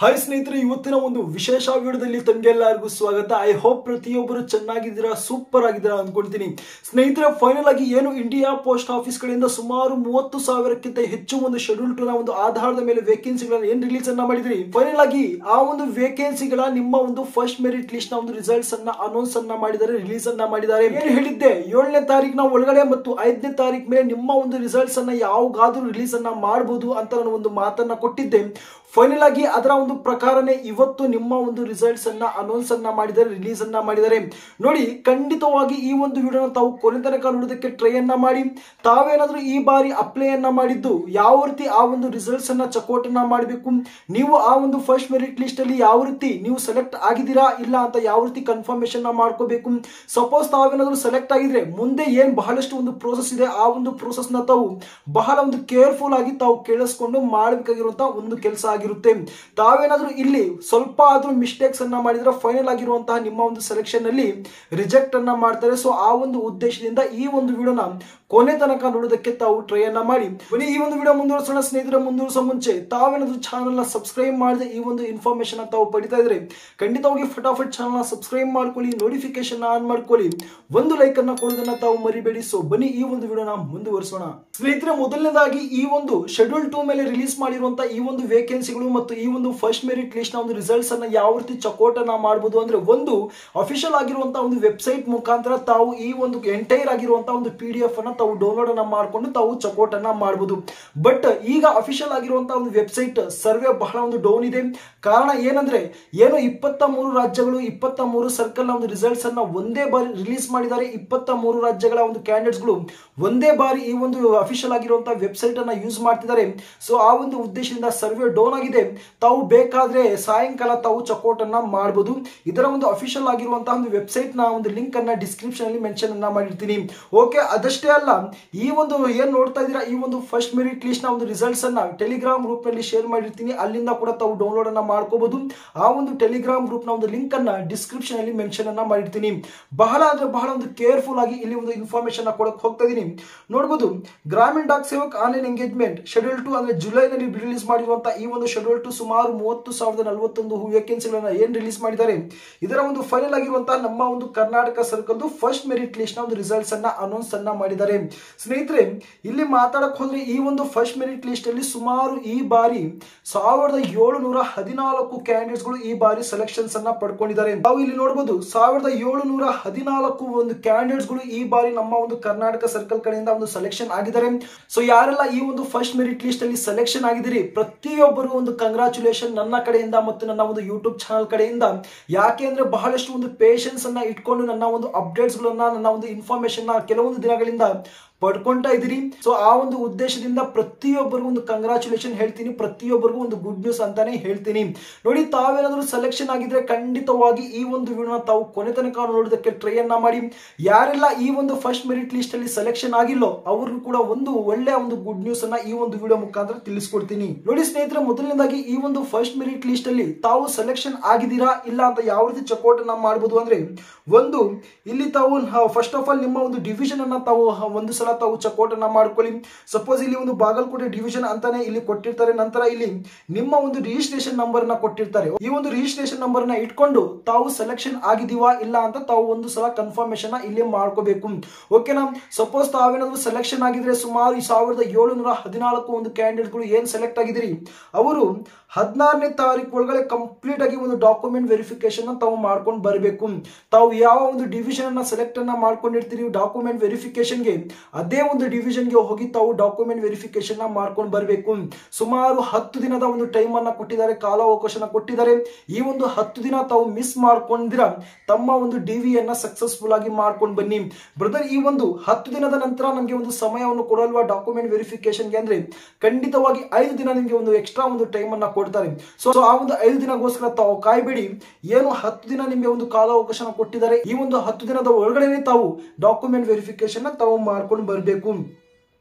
hi ಸ್ನೇಹಿತರೆ ಇವತ್ತಿನ ಒಂದು ವಿಶೇಷ ವಿಡಿಯೋದಲ್ಲಿ ತಮಗೆಲ್ಲರಿಗೂ ಸ್ವಾಗತ ಐ ಹೋಪ್ ಪ್ರತಿಯೊಬ್ಬರು ಚೆನ್ನಾಗಿದ್ದೀರಾ ಸೂಪರ್ ಆಗಿದ್ದೀರಾ ಅಂದ್ಕೊಳ್ತೀನಿ ಸ್ನೇಹಿತರೆ ಫೈನಲ್ ಆಗಿ ಏನು ಇಂಡಿಯಾ ಪೋಸ್ಟ್ ಆಫೀಸ್ ಕಡೆಯಿಂದ ಸುಮಾರು ಮೂವತ್ತು ಸಾವಿರಕ್ಕಿಂತ ಹೆಚ್ಚು ಒಂದು ಶೆಡ್ಯೂಲ್ ಟು ನ ಒಂದು ಆಧಾರದ ಮೇಲೆ ವೇಕೆನ್ಸಿಗಳನ್ನ ಏನ್ ರಿಲೀಸ್ ಅನ್ನ ಮಾಡಿದ್ರಿ ಫೈನಲ್ ಆಗಿ ಆ ಒಂದು ವೇಕೆನ್ಸಿಗಳ ನಿಮ್ಮ ಒಂದು ಫಸ್ಟ್ ಮೆರಿಟ್ ಲಿಸ್ಟ್ ನ ಒಂದು ರಿಸಲ್ಟ್ಸ್ ಅನ್ನ ಅನೌನ್ಸ್ ಅನ್ನ ಮಾಡಿದ್ದಾರೆ ರಿಲೀಸ್ ಅನ್ನ ಮಾಡಿದ್ದಾರೆ ಏನ್ ಹೇಳಿದ್ದೆ ಏಳನೇ ತಾರೀಕಿನ ಒಳಗಡೆ ಮತ್ತು ಐದನೇ ತಾರೀಕು ಮೇಲೆ ನಿಮ್ಮ ಒಂದು ರಿಸಲ್ಟ್ಸ್ ಅನ್ನ ಯಾವಾಗಾದ್ರೂ ರಿಲೀಸ್ ಅನ್ನ ಮಾಡಬಹುದು ಅಂತ ನಾನು ಒಂದು ಮಾತನ್ನ ಕೊಟ್ಟಿದ್ದೆ ಫೈನಲ್ ಆಗಿ ಅದರ ಒಂದು ಪ್ರಕಾರನೇ ಇವತ್ತು ನಿಮ್ಮ ಒಂದು ರಿಸಲ್ಟ್ಸ್ ಅನ್ನ ಅನೌನ್ಸ್ ಅನ್ನ ಮಾಡಿದ್ದಾರೆ ರಿಲೀಸ್ ಅನ್ನ ಮಾಡಿದ್ದಾರೆ ನೋಡಿ ಖಂಡಿತವಾಗಿ ಈ ಒಂದು ವಿಡಿಯೋನ ತಾವು ಕೊನೆ ತನಕ ನೋಡೋದಕ್ಕೆ ಟ್ರೈ ಅನ್ನ ಮಾಡಿ ತಾವೇನಾದ್ರೂ ಈ ಬಾರಿ ಅಪ್ಲೈ ಅನ್ನ ಮಾಡಿದ್ದು ಯಾವ ರೀತಿ ಆ ಒಂದು ರಿಸಲ್ಟ್ಸ್ ಅನ್ನ ಚಕೋಟ್ ಅನ್ನ ಮಾಡಬೇಕು ನೀವು ಆ ಒಂದು ಫಸ್ಟ್ ಮೆರಿಟ್ ಲಿಸ್ಟ್ ಅಲ್ಲಿ ಯಾವ ರೀತಿ ನೀವು ಸೆಲೆಕ್ಟ್ ಆಗಿದ್ದೀರಾ ಇಲ್ಲ ಅಂತ ಯಾವ ರೀತಿ ಕನ್ಫರ್ಮೇಶನ್ ಮಾಡ್ಕೋಬೇಕು ಸಪೋಸ್ ತಾವೇನಾದ್ರೂ ಸೆಲೆಕ್ಟ್ ಆಗಿದ್ರೆ ಮುಂದೆ ಏನ್ ಬಹಳಷ್ಟು ಒಂದು ಪ್ರೋಸೆಸ್ ಇದೆ ಆ ಒಂದು ಪ್ರೋಸೆಸ್ ನ ತಾವು ಬಹಳ ಒಂದು ಕೇರ್ಫುಲ್ ಆಗಿ ತಾವು ಕೇಳಿಸ್ಕೊಂಡು ಮಾಡಬೇಕಾಗಿರುವಂತಹ ಒಂದು ಕೆಲಸ ಆಗಿರುತ್ತೆ ತಾವೇನಾದ್ರೂ ಇಲ್ಲಿ ಸ್ವಲ್ಪ ಆದ್ರೂ ಮಿಸ್ಟೇಕ್ಸ್ ಅನ್ನ ಮಾಡಿದ್ರೆ ಫೈನಲ್ ಆಗಿರುವಂತಹ ನಿಮ್ಮ ಒಂದು ಸೆಲೆಕ್ಷನ್ ಅಲ್ಲಿ ರಿಜೆಕ್ಟ್ ಅನ್ನ ಮಾಡ್ತಾರೆ ಸೊ ಆ ಒಂದು ಉದ್ದೇಶದಿಂದ ಈ ಒಂದು ವಿಡಿಯೋನ ಕೊನೆ ತನಕ ನೋಡೋದಕ್ಕೆ ತಾವು ಟ್ರೈ ಅನ್ನ ಮಾಡಿ ಬನ್ನಿ ಈ ಒಂದು ವಿಡಿಯೋ ಮುಂದುವರಿಸೋಣ ಸ್ನೇಹಿತರೆ ಮುಂದುವರಿಸೋ ಮುಂಚೆ ತಾವೇನಾದ್ರೂ ಚಾನಲ್ ನ ಸಬ್ಸ್ಕ್ರೈಬ್ ಮಾಡದೆ ಈ ಒಂದು ಇನ್ಫಾರ್ಮೇಶನ್ ತಾವು ಪಡಿತಾ ಇದ್ರೆ ಖಂಡಿತವಾಗಿ ಫಟಾಫಟ್ ಚಾನಲ್ ನ ಸಬ್ಸ್ಕ್ರೈಬ್ ಮಾಡ್ಕೊಳ್ಳಿ ನೋಟಿಫಿಕೇಶನ್ ಆನ್ ಮಾಡ್ಕೊಳ್ಳಿ ಒಂದು ಲೈಕ್ ಅನ್ನ ಕೊಡೋದನ್ನ ತಾವು ಮರಿಬೇಡಿ ಸೊ ಬನ್ನಿ ಈ ಒಂದು ವಿಡಿಯೋನ ಮುಂದುವರಿಸೋಣ ಸ್ನೇಹಿತರೆ ಮೊದಲನೇದಾಗಿ ಈ ಒಂದು ಶೆಡ್ಯೂಲ್ ಟೂ ಮೇಲೆ ರಿಲೀಸ್ ಮಾಡಿರುವಂತಹ ಈ ಒಂದು ವೇಕೆನ್ಸಿಗಳು ಮತ್ತು ಈ ಒಂದು ಫಸ್ಟ್ ಮೆರಿಟ್ ಲಿಸ್ಟ್ ನ ಒಂದು ರಿಸಲ್ಟ್ಸ್ ಅನ್ನ ಯಾವ ರೀತಿ ಚಕೋಟ್ ಅನ್ನ ಮಾಡಬಹುದು ಅಂದ್ರೆ ಒಂದು ಅಫಿಷಿಯಲ್ ಆಗಿರುವಂತಹ ಒಂದು ವೆಬ್ಸೈಟ್ ಮುಖಾಂತರ ತಾವು ಈ ಒಂದು ಎಂಟೈರ್ ಆಗಿರುವಂತಹ ಒಂದು ಪಿ ಡಿ ಎಫ್ ಅನ್ನ ತಾವು ಡೌನ್ಲೋಡ್ ಅನ್ನ ಮಾಡಿಕೊಂಡು ತಾವು ಚಕೋಟ್ ಅನ್ನ ಮಾಡಬಹುದು ಬಟ್ ಈಗ ಅಫಿಷಿಯಲ್ ಆಗಿರುವಂತಹ ಒಂದು ವೆಬ್ಸೈಟ್ ಸರ್ವೆ ಬಹಳ ಒಂದು ಡೌನ್ ಇದೆ ಕಾರಣ ಏನಂದ್ರೆ ಏನು ಇಪ್ಪತ್ತ ಮೂರು ರಾಜ್ಯಗಳು ಇಪ್ಪತ್ತ ಮೂರು ಸರ್ಕಲ್ ನ ಒಂದು ರಿಸಲ್ಟ್ಸ್ ಅನ್ನ ಒಂದೇ ಬಾರಿ ರಿಲೀಸ್ ಮಾಡಿದ್ದಾರೆ ಇಪ್ಪತ್ತ ಮೂರು ರಾಜ್ಯಗಳ ಒಂದು ಕ್ಯಾಂಡಿಡೇಟ್ಸ್ ಗಳು ಒಂದೇ ಬಾರಿ ಈ ಒಂದು ಅಫಿಷಿಯಲ್ ಆಗಿರುವಂತಹ ವೆಬ್ಸೈಟ್ ಅನ್ನ ಯೂಸ್ ಮಾಡ್ತಿದ್ದಾರೆ ಸೊ ಆ ಒಂದು ಉದ್ದೇಶದಿಂದ ಸರ್ವೆ ಡೌನ್ ಆಗಿದೆ ತಾವು ಬೇಕಾದ್ರೆ ಸಾಯಂಕಾಲ ತಾವು ಚಕೋಟ್ ಅನ್ನ ಮಾಡಬಹುದು ಇದರ ಒಂದು ಅಫಿಷಿಯಲ್ ಆಗಿರುವಂತಹ ಒಂದು ವೆಬ್ಸೈಟ್ ನ ಒಂದು ಲಿಂಕ್ ಅನ್ನ ಡಿಸ್ಕ್ರಿಪ್ಷನ್ ಅಲ್ಲಿ ಮೆನ್ಷನ್ ಅನ್ನ ಮಾಡಿರ್ತೀನಿ ಓಕೆ ಅದಷ್ಟೇ ಅಲ್ಲ ಈ ಒಂದು ಏನ್ ನೋಡ್ತಾ ಇದ್ದೀರಾ ಈ ಒಂದು ಫಸ್ಟ್ ಮೆರಿಟ್ ಲಿಸ್ಟ್ ನ ಒಂದು ರಿಸಲ್ಟ್ಸ್ ಅನ್ನ ಟೆಲಿಗ್ರಾಮ್ ಗ್ರೂಪ್ ನಲ್ಲಿ ಶೇರ್ ಮಾಡಿರ್ತೀನಿ ಅಲ್ಲಿಂದ ಕೂಡ ತಾವು ಡೌನ್ಲೋಡ್ ಅನ್ನ ಮಾಡ್ಕೋಬಹುದು ಆ ಒಂದು ಟೆಲಿಗ್ರಾಮ್ ಗ್ರೂಪ್ ನ ಒಂದು ಲಿಂಕ್ ಅನ್ನ ಡಿಸ್ಕ್ರಿಪ್ಷನ್ ಅಲ್ಲಿ ಮೆನ್ಷನ್ ಅನ್ನ ಮಾಡಿರ್ತೀನಿ ಬಹಳ ಅಂದ್ರೆ ಬಹಳ ಒಂದು ಕೇರ್ಫುಲ್ ಆಗಿ ಇಲ್ಲಿ ಒಂದು ಇನ್ಫಾರ್ಮೇಶನ್ ಕೊಡಕ್ ಹೋಗ್ತಾ ಇದೀನಿ ನೋಡಬಹುದು ಗ್ರಾಮೀಣ Dak Sevak online engagement schedule two ಅಂದ್ರೆ ಜುಲೈನಲ್ಲಿ ರಿಲೀಸ್ ಮಾಡಿರುವಂತಹ ಈ ಒಂದು ಶೆಡ್ಯೂಲ್ ಟು ಸುಮಾರು ಮೂವತ್ತು ಸಾವಿರದ ನಲವತ್ತೊಂದು ವೇಕೆನ್ಸಿಗಳನ್ನ ಏನ್ ರಿಲೀಸ್ ಮಾಡಿದ್ದಾರೆ ಇದರ ಒಂದು ಫೈನಲ್ ಆಗಿರುವಂತಹ ನಮ್ಮ ಒಂದು ಕರ್ನಾಟಕ ಸರ್ಕಲ್ದು ಫಸ್ಟ್ ಮೆರಿಟ್ ಲಿಸ್ಟ್ ನ ಒಂದು ರಿಸಲ್ಟ್ಸ್ ಅನ್ನ ಅನೌನ್ಸ್ ಅನ್ನ ಮಾಡಿದ್ದಾರೆ ಸ್ನೇಹಿತರೆ ಇಲ್ಲಿ ಮಾತಾಡಕ್ ಹೋದ್ರೆ ಈ ಒಂದು ಫಸ್ಟ್ ಮೆರಿಟ್ ಲಿಸ್ಟ್ ಅಲ್ಲಿ ಸುಮಾರು ಈ ಬಾರಿ ಸಾವಿರದ ಏಳುನೂರ ಹದಿನಾಲ್ಕು ಕ್ಯಾಂಡಿಡೇಟ್ಸ್ ಗಳು ಈ ಬಾರಿ ಸೆಲೆಕ್ಷನ್ಸ್ ಅನ್ನ ಪಡ್ಕೊಂಡಿದ್ದಾರೆ ನಾವು ಇಲ್ಲಿ ನೋಡಬಹುದು ಸಾವಿರದ ಏಳುನೂರ ಹದಿನಾಲ್ಕು ಒಂದು ಕ್ಯಾಂಡಿಡೇಟ್ಸ್ ಗಳು ಈ ಬಾರಿ ನಮ್ಮ ಒಂದು ಕರ್ನಾಟಕ ಸರ್ಕಲ್ ಕಡೆಯಿಂದ ಒಂದು ಸೆಲೆಕ್ಷನ್ ಆಗಿದ್ದಾರೆ ಸೊ ಯಾರೆಲ್ಲ ಈ ಒಂದು ಫಸ್ಟ್ ಮೆರಿಟ್ ಲಿಸ್ಟ್ ಅಲ್ಲಿ ಸೆಲೆಕ್ಷನ್ ಆಗಿದ್ದೀರಿ ಪ್ರತಿಯೊಬ್ಬರು ಒಂದು ಕಂಗ್ರಾಚುಲೇಷನ್ ನನ್ನ ಕಡೆಯಿಂದ ಮತ್ತು ನನ್ನ ಒಂದು ಯೂಟ್ಯೂಬ್ ಚಾನಲ್ ಕಡೆಯಿಂದ ಯಾಕೆ ಅಂದ್ರೆ ಬಹಳಷ್ಟು ಒಂದು ಪೇಷನ್ಸ್ ಅನ್ನ ಇಟ್ಕೊಂಡು ನನ್ನ ಒಂದು ಅಪ್ಡೇಟ್ಸ್ ಗಳನ್ನ ನನ್ನ ಒಂದು ಇನ್ಫಾರ್ಮೇಶನ್ ನ ಕೆಲವೊಂದು ದಿನಗಳಿಂದ ಪಡ್ಕೊಂತಾ ಇದ್ದೀರಿ ಸೊ ಆ ಒಂದು ಉದ್ದೇಶದಿಂದ ಪ್ರತಿಯೊಬ್ಬರಿಗೂ ಒಂದು ಕಂಗ್ರಾಚುಲೇಷನ್ ಹೇಳ್ತೀನಿ ಪ್ರತಿಯೊಬ್ಬರಿಗೂ ಒಂದು ಗುಡ್ ನ್ಯೂಸ್ ಅಂತಾನೆ ಹೇಳ್ತೀನಿ ನೋಡಿ ತಾವೇನಾದ್ರೂ ಸೆಲೆಕ್ಷನ್ ಆಗಿದ್ರೆ ಖಂಡಿತವಾಗಿ ಈ ಒಂದು ವಿಡಿಯೋನ ತಾವು ಕೊನೆ ತನಕ ನೋಡೋದಕ್ಕೆ ಟ್ರೈ ಅನ್ನ ಮಾಡಿ ಯಾರೆಲ್ಲ ಈ ಒಂದು ಫಸ್ಟ್ ಮೆರಿಟ್ ಲಿಸ್ಟ್ ಅಲ್ಲಿ ಸೆಲೆಕ್ಷನ್ ಆಗಿಲ್ಲೋ ಅವ್ರಿಗೂ ಕೂಡ ಒಂದು ಒಳ್ಳೆಯ ಒಂದು ಗುಡ್ ನ್ಯೂಸ್ ಅನ್ನ ಈ ಒಂದು ವಿಡಿಯೋ ಮುಖಾಂತರ ತಿಳಿಸ್ಕೊಡ್ತೀನಿ ನೋಡಿ ಸ್ನೇಹಿತರೆ ಮೊದಲನೇದಾಗಿ ಈ ಒಂದು ಫಸ್ಟ್ ಮೆರಿಟ್ ಲಿಸ್ಟ್ ಅಲ್ಲಿ ತಾವು ಸೆಲೆಕ್ಷನ್ ಆಗಿದ್ದೀರಾ ಇಲ್ಲ ಅಂತ ಯಾವ ರೀತಿ ಚಕೋಟ್ ಅನ್ನ ಮಾಡಬಹುದು ಅಂದ್ರೆ ಒಂದು ಇಲ್ಲಿ ತಾವು ಫಸ್ಟ್ ಆಫ್ ಆಲ್ ನಿಮ್ಮ ಒಂದು ಡಿವಿಷನ್ ಅನ್ನ ತಾವು ಒಂದು ಸಲ ತಾವು ಚಕೋಟ್ ಅನ್ನ ಮಾಡ್ಕೊಳ್ಳಿ ಸಪೋಸ್ ಇಲ್ಲಿ ಒಂದು ಬಾಗಲಕೋಟೆ ಡಿವಿಷನ್ ಅಂತಾನೆ ಇಲ್ಲಿ ಕೊಟ್ಟಿರ್ತಾರೆ ನಂತರ ಇಲ್ಲಿ ನಿಮ್ಮ ಒಂದು ರಿಜಿಸ್ಟ್ರೇಷನ್ ನಂಬರ್ ನ ಕೊಟ್ಟಿರ್ತಾರೆ ಈ ಒಂದು ರಿಜಿಸ್ಟ್ರೇಷನ್ ನಂಬರ್ ನ ಇಟ್ಕೊಂಡು ತಾವು ಸೆಲೆಕ್ಷನ್ ಆಗಿದೀವಾ ಇಲ್ಲ ಅಂತ ತಾವು ಒಂದು ಸಲ ಕನ್ಫರ್ಮೇಶನ್ ಇಲ್ಲಿ ಮಾಡ್ಕೋಬೇಕು ಓಕೆನಾ ಸಪೋಸ್ ತಾವೇನಾದ್ರೂ ಸೆಲೆಕ್ಷನ್ ಆಗಿದ್ರೆ ಸುಮಾರು ಸಾವಿರದ ಏಳುನೂರ ಹದಿನಾಲ್ಕು ಒಂದು ಕ್ಯಾಂಡಿಡೇಟ್ ಗಳು ಏನ್ ಸೆಲೆಕ್ಟ್ ಆಗಿದ್ರಿ ಅವರು ಹದಿನಾರನೇ ತಾರೀಕು ಒಳಗಡೆ ಕಂಪ್ಲೀಟ್ ಆಗಿ ಒಂದು ಡಾಕ್ಯುಮೆಂಟ್ ವೆರಿಫಿಕೇಶನ್ ತಾವು ಮಾಡ್ಕೊಂಡು ಬರಬೇಕು ತಾವು ಯಾವ ಒಂದು ಡಿವಿಷನ್ ಅನ್ನ ಸೆಲೆಕ್ಟ್ ಅನ್ನ ಮಾಡ್ಕೊಂಡಿರ್ತೀರಿ ಡಾಕ್ಯುಮೆಂಟ್ ವೆರಿಫಿಕೇಶನ್ಗೆ ಅದೇ ಒಂದು ಡಿವಿಷನ್ಗೆ ಹೋಗಿ ತಾವು ಡಾಕ್ಯುಮೆಂಟ್ ವೆರಿಫಿಕೇಶನ್ ಮಾಡ್ಕೊಂಡು ಬರಬೇಕು ಸುಮಾರು ಹತ್ತು ದಿನದ ಒಂದು ಟೈಮ್ ಅನ್ನ ಕೊಟ್ಟಿದ್ದಾರೆ ಕಾಲಾವಕಾಶನ ಕೊಟ್ಟಿದ್ದಾರೆ ಈ ಒಂದು ಹತ್ತು ದಿನ ತಾವು ಮಿಸ್ ಮಾಡ್ಕೊಂಡಿರ ತಮ್ಮ ಒಂದು ಡಿವಿಯನ್ನ ಸಕ್ಸಸ್ಫುಲ್ ಆಗಿ ಮಾಡ್ಕೊಂಡು ಬನ್ನಿ ಬ್ರದರ್ ಈ ಒಂದು ಹತ್ತು ದಿನದ ನಂತರ ನಮಗೆ ಒಂದು ಸಮಯವನ್ನು ಕೊಡಲ್ವಾ ಡಾಕ್ಯುಮೆಂಟ್ ವೆರಿಫಿಕೇಶನ್ಗೆ ಅಂದ್ರೆ ಖಂಡಿತವಾಗಿ ಐದು ದಿನ ನಿಮಗೆ ಒಂದು ಎಕ್ಸ್ಟ್ರಾ ಒಂದು ಟೈಮ್ ಅನ್ನ ಕೊಡ್ತಾರೆ ಸೊ ಆ ಒಂದು ಐದು ದಿನಗೋಸ್ಕರ ತಾವು ಕಾಯ್ಬೇಡಿ ಏನು ಹತ್ತು ದಿನ ನಿಮಗೆ ಒಂದು ಕಾಲಾವಕಾಶನ ಕೊಟ್ಟಿದ್ದಾರೆ ಈ ಒಂದು ಹತ್ತು ದಿನದ ಒಳಗಡೆ ತಾವು ಡಾಕ್ಯುಮೆಂಟ್ ವೆರಿಫಿಕೇಶನ್ ತಾವು ಮಾಡ್ಕೊಂಡು ಬರಬೇಕು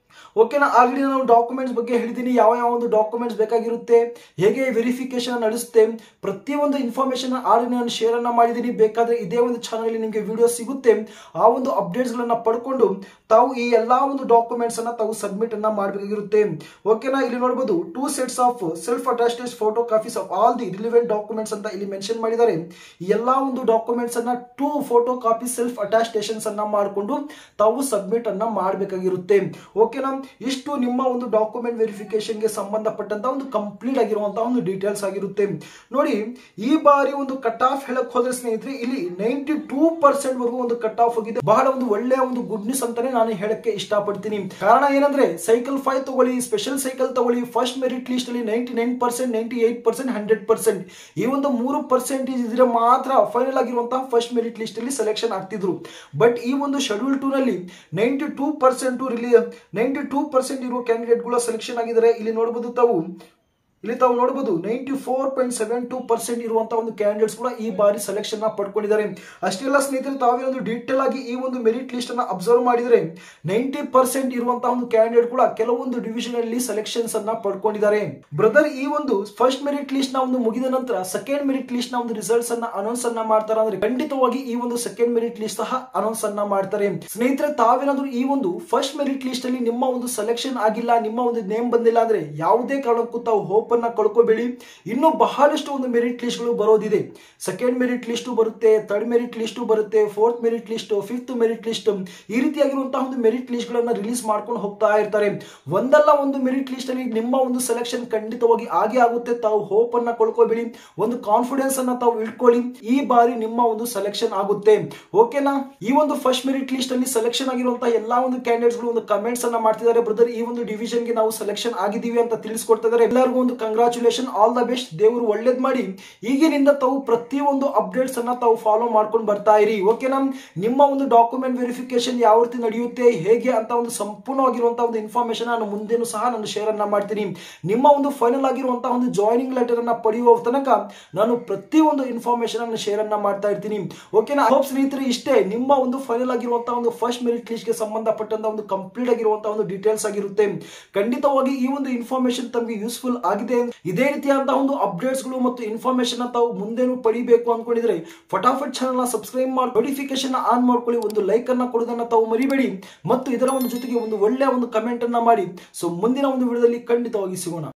ಓಕೆನಾ ಆಲ್ರೆಡಿ ನಾನು ಡಾಕ್ಯುಮೆಂಟ್ಸ್ ಬಗ್ಗೆ ಹೇಳಿದ್ದೀನಿ ಯಾವ ಯಾವ ಒಂದು ಡಾಕ್ಯುಮೆಂಟ್ಸ್ ಬೇಕಾಗಿರುತ್ತೆ ಹೇಗೆ ವೆರಿಫಿಕೇಶನ್ ನಡೆಸುತ್ತೆ ಪ್ರತಿಯೊಂದು ಇನ್ಫಾರ್ಮೇಶನ್ ಆಲ್ರೆಡಿ ನಾನು ಶೇರ್ ಅನ್ನ ಮಾಡಿದ್ದೀನಿ ಬೇಕಾದ್ರೆ ಇದೇ ಒಂದು ಚಾನಲ್ ನಿಮಗೆ ವಿಡಿಯೋ ಸಿಗುತ್ತೆ ಆ ಒಂದು ಅಪ್ಡೇಟ್ಸ್ ಗಳನ್ನ ಪಡ್ಕೊಂಡು ತಾವು ಈ ಎಲ್ಲಾ ಒಂದು ಡಾಕ್ಯುಮೆಂಟ್ಸ್ ಅನ್ನ ತಾವು ಸಬ್ಮಿಟ್ ಅನ್ನ ಮಾಡಬೇಕಾಗಿರುತ್ತೆ ಓಕೆನಾ ಇಲ್ಲಿ ನೋಡಬಹುದು two sets of self attested photo copies of all the relevant documents ಅಂತ ಇಲ್ಲಿ ಮೆನ್ಷನ್ ಮಾಡಿದ್ದಾರೆ ಈ ಎಲ್ಲಾ ಒಂದು ಡಾಕ್ಯುಮೆಂಟ್ಸ್ ಅನ್ನ two photo copy self attestations ಅನ್ನ ಮಾಡಿಕೊಂಡು ತಾವು ಸಬ್ಮಿಟ್ ಅನ್ನ ಮಾಡಬೇಕಾಗಿರುತ್ತೆ ಓಕೆನಾ ಇಷ್ಟು ನಿಮ್ಮ ಒಂದು ಡಾಕ್ಯುಮೆಂಟ್ ವೆರಿಫಿಕೇಶನ್ ಗೆ ಸಂಬಂಧಪಟ್ಟಂತ ಒಂದು ಕಂಪ್ಲೀಟ್ ಆಗಿರುವಂತಹ ಒಂದು ಡೀಟೇಲ್ಸ್ ಆಗಿರುತ್ತೆ ನೋಡಿ ಈ ಬಾರಿ ಒಂದು ಕಟ್ ಆಫ್ ಹೇಳಕ್ ಹೋದ್ರೆ ಸ್ನೇಹಿತರೆ ಇಲ್ಲಿ ನೈಂಟಿ ಟೂ ಪರ್ಸೆಂಟ್ ವರೆಗೂ ಒಂದು ಕಟ್ ಆಫ್ ಹೋಗಿದೆ ಬಹಳ ಒಂದು ಒಳ್ಳೆಯ ಒಂದು ಗುಡ್ ನ್ಯೂಸ್ ಅಂತಾನೆ ನಾನು ಹೇಳಕ್ಕೆ ಇಷ್ಟಪಡ್ತೀನಿ ಕಾರಣ ಏನಂದ್ರೆ ಸೈಕಲ್ ಫೈವ್ ತಗೊಳ್ಳಿ ಸ್ಪೆಷಲ್ ಸೈಕಲ್ ತಗೊಳ್ಳಿ ಫಸ್ಟ್ ಮೆರಿಟ್ ಲಿಸ್ಟ್ ಅಲ್ಲಿ ninety nine percent ninety eight percent hundred percent ಈ ಒಂದು ಮೂರು ಪರ್ಸೆಂಟೇಜ್ ಇದ್ರೆ ಮಾತ್ರ ಫೈನಲ್ ಆಗಿರುವಂತಹ ಫಸ್ಟ್ ಮೆರಿಟ್ ಲಿಸ್ಟ್ ಅಲ್ಲಿ ಸೆಲೆಕ್ಷನ್ ಆಗ್ತಿದ್ರು ಬಟ್ ಈ ಒಂದು ಶೆಡ್ಯೂಲ್ ಟೂ ನಲ್ಲಿ ninety two percent really ninety two percent ಇರುವ ಕ್ಯಾಂಡಿಡೇಟ್ ಗಳು ಸೆಲೆಕ್ಷನ್ ಆಗಿದ್ದಾರೆ ಇಲ್ಲಿ ನೋಡಬಹುದು ತಾವು ಇಲ್ಲಿ ತಾವು ನೋಡಬಹುದು ninety four point seven two percent ಇರುವಂತಹ ಒಂದು ಕ್ಯಾಂಡಿಡೇಟ್ಸ್ ಕೂಡ ಈ ಬಾರಿ ಸೆಲೆಕ್ಷನ್ ಪಡ್ಕೊಂಡಿದ್ದಾರೆ ಅಷ್ಟೆಲ್ಲ ಸ್ನೇಹಿತರೆ ತಾವೇನೊಂದು ಡೀಟೇಲ್ ಆಗಿ ಈ ಒಂದು ಮೆರಿಟ್ ಲಿಸ್ಟ್ ಅನ್ನ ಅಬ್ಸರ್ವ್ ಮಾಡಿದರೆ ನೈಂಟಿ ಪರ್ಸೆಂಟ್ ಇರುವಂತಹ ಒಂದು ಕ್ಯಾಂಡಿಡೇಟ್ ಕೂಡ ಕೆಲವೊಂದು ಡಿವಿಷನ್ ಅಲ್ಲಿ ಸೆಲೆಕ್ಷನ್ಸ್ ಅನ್ನ ಪಡ್ಕೊಂಡಿದ್ದಾರೆ ಬ್ರದರ್ ಈ ಒಂದು ಫಸ್ಟ್ ಮೆರಿಟ್ ಲಿಸ್ಟ್ ನ ಒಂದು ಮುಗಿದ ನಂತರ ಸೆಕೆಂಡ್ ಮೆರಿಟ್ ಲಿಸ್ಟ್ ನ ಒಂದು ರಿಸಲ್ಟ್ಸ್ ಅನ್ನ ಅನೌನ್ಸ್ ಅನ್ನ ಮಾಡ್ತಾರೆ ಅಂದ್ರೆ ಖಂಡಿತವಾಗಿ ಈ ಒಂದು ಸೆಕೆಂಡ್ ಮೆರಿಟ್ ಲಿಸ್ಟ್ ಸಹ ಅನೌನ್ಸ್ ಅನ್ನ ಮಾಡ್ತಾರೆ ಸ್ನೇಹಿತರೆ ತಾವೇನಾದ್ರೂ ಈ ಒಂದು ಫಸ್ಟ್ ಮೆರಿಟ್ ಲಿಸ್ಟ್ ಅಲ್ಲಿ ನಿಮ್ಮ ಒಂದು ಸೆಲೆಕ್ಷನ್ ಆಗಿಲ್ಲ ನಿಮ್ಮ ಒಂದು ನೇಮ್ ಬಂದಿಲ್ಲ ಅಂದ್ರೆ ಯಾವುದೇ ಕಾರಣಕ್ಕೂ ತಾವು ಹೋಪ್ ಅನ್ನ ಕಳ್ಕೋಬೇಡಿ ಇನ್ನು ಬಹಳಷ್ಟು ಒಂದು ಮೆರಿಟ್ ಲಿಸ್ಟ್ ಗಳು ಬರೋದಿದೆ ಸೆಕೆಂಡ್ ಮೆರಿಟ್ ಲಿಸ್ಟ್ ಬರುತ್ತೆ ಥರ್ಡ್ ಮೆರಿಟ್ ಲಿಸ್ಟ್ ಬರುತ್ತೆ fourth merit list fifth merit list ಈ ರೀತಿಯಾಗಿರುವಂತಹ ಒಂದು ಮೆರಿಟ್ ಲಿಸ್ಟ್ ಗಳನ್ನ ರಿಲೀಸ್ ಮಾಡ್ಕೊಂಡು ಹೋಗ್ತಾ ಇರ್ತಾರೆ ಒಂದಲ್ಲ ಒಂದು ಮೆರಿಟ್ ಲಿಸ್ಟ್ ಅಲ್ಲಿ ನಿಮ್ಮ ಒಂದು ಸೆಲೆಕ್ಷನ್ ಖಂಡಿತವಾಗಿ ಆಗೇ ಆಗುತ್ತೆ ತಾವು ಹೋಪ್ ಅನ್ನ ಕಳ್ಕೋಬೇಡಿ ಒಂದು ಕಾನ್ಫಿಡೆನ್ಸ್ ಅನ್ನ ತಾವು ಇಟ್ಕೊಳ್ಳಿ ಈ ಬಾರಿ ನಿಮ್ಮ ಒಂದು ಸೆಲೆಕ್ಷನ್ ಆಗುತ್ತೆ ಓಕೆನಾ ಈ ಒಂದು ಫಸ್ಟ್ ಮೆರಿಟ್ ಲಿಸ್ಟ್ ಅಲ್ಲಿ ಸೆಲೆಕ್ಷನ್ ಆಗಿರುವಂತಹ ಎಲ್ಲಾ ಒಂದು ಕ್ಯಾಂಡಿಡೇಟ್ಸ್ ಗಳು ಒಂದು ಕಮೆಂಟ್ಸ್ ಅನ್ನ ಮಾಡ್ತಿದ್ದಾರೆ ಬ್ರದರ್ ಈ ಒಂದು ಡಿವಿಷನ್ ಗೆ ನಾವು ಸೆಲೆಕ್ಷನ್ ಆಗಿದ್ದೀವಿ ಅಂತ ತಿಳಿಸ್ಕೊಡ್ತಾ ಇದ್ದಾರೆ ಎಲ್ಲರಿಗೂ ಒಂದು ಕಂಗ್ರಾಚುಲೇಷನ್ ಆಲ್ ದ ಬೆಸ್ಟ್ ದೇವರು ಒಳ್ಳೇದ್ ಮಾಡಿ ಈಗಿನಿಂದ ತಾವು ಪ್ರತಿಯೊಂದು ಅಪ್ಡೇಟ್ಸ್ ಅನ್ನ ತಾವು ಫಾಲೋ ಮಾಡ್ಕೊಂಡು ಬರ್ತಾ ಇರಿ ಓಕೆನಾ ನಿಮ್ಮ ಒಂದು ಡಾಕ್ಯುಮೆಂಟ್ ವೆರಿಫಿಕೇಶನ್ ಯಾವ ರೀತಿ ನಡೆಯುತ್ತೆ ಹೇಗೆ ಅಂತ ಒಂದು ಸಂಪೂರ್ಣವಾಗಿರುವಂತಹ ಒಂದು ಇನ್ಫಾರ್ಮೇಶನ್ ನಾನು ಮುಂದೆನೂ ಸಹ ನಾನು ಶೇರ್ ಅನ್ನ ಮಾಡ್ತೀನಿ ನಿಮ್ಮ ಒಂದು ಫೈನಲ್ ಆಗಿರುವಂತಹ ಒಂದು ಜಾಯಿನಿಂಗ್ ಲೆಟರ್ ಅನ್ನ ಪಡೆಯುವ ತನಕ ನಾನು ಪ್ರತಿಯೊಂದು ಇನ್ಫಾರ್ಮೇಶನ್ ಅನ್ನು ಶೇರ್ ಅನ್ನ ಮಾಡ್ತಾ ಇರ್ತೀನಿ ಓಕೆನಾ ಹೋಪ್ ಸ್ನೇಹಿತರೆ ಇಷ್ಟೇ ನಿಮ್ಮ ಒಂದು ಫೈನಲ್ ಆಗಿರುವಂತಹ ಒಂದು ಫಸ್ಟ್ ಮೆರಿಟ್ ಲಿಸ್ಟ್ ಗೆ ಸಂಬಂಧಪಟ್ಟಂತ ಒಂದು ಕಂಪ್ಲೀಟ್ ಆಗಿರುವಂತಹ ಒಂದು ಡೀಟೇಲ್ಸ್ ಆಗಿರುತ್ತೆ ಖಂಡಿತವಾಗಿ ಈ ಒಂದು ಇನ್ಫಾರ್ಮೇಶನ್ ತಮಗೆ ಯೂಸ್ಫುಲ್ ಆಗಿದೆ ಇದೇ ರೀತಿಯಾದಂತಹ ಒಂದು ಅಪ್ಡೇಟ್ಸ್ ಗಳು ಮತ್ತು ಇನ್ಫಾರ್ಮೇಶನ್ ತಾವು ಮುಂದೆನೂ ಪಡಿಬೇಕು ಅನ್ಕೊಂಡಿದ್ರೆ ಫಟಾಫಟ್ ಚಾನಲ್ ಸಬ್ಸ್ಕ್ರೈಬ್ ಮಾಡಿ ನೋಟಿಫಿಕೇಶನ್ ಆನ್ ಮಾಡ್ಕೊಳ್ಳಿ ಒಂದು ಲೈಕ್ ಅನ್ನ ಕೊಡೋದನ್ನ ತಾವು ಮರಿಬೇಡಿ ಮತ್ತು ಇದರ ಒಂದು ಜೊತೆಗೆ ಒಂದು ಒಳ್ಳೆಯ ಒಂದು ಕಮೆಂಟ್ ಅನ್ನ ಮಾಡಿ ಸೊ ಮುಂದಿನ ಒಂದು ವಿಡಿಯೋದಲ್ಲಿ ಖಂಡಿತವಾಗಿ ಸಿಗೋಣ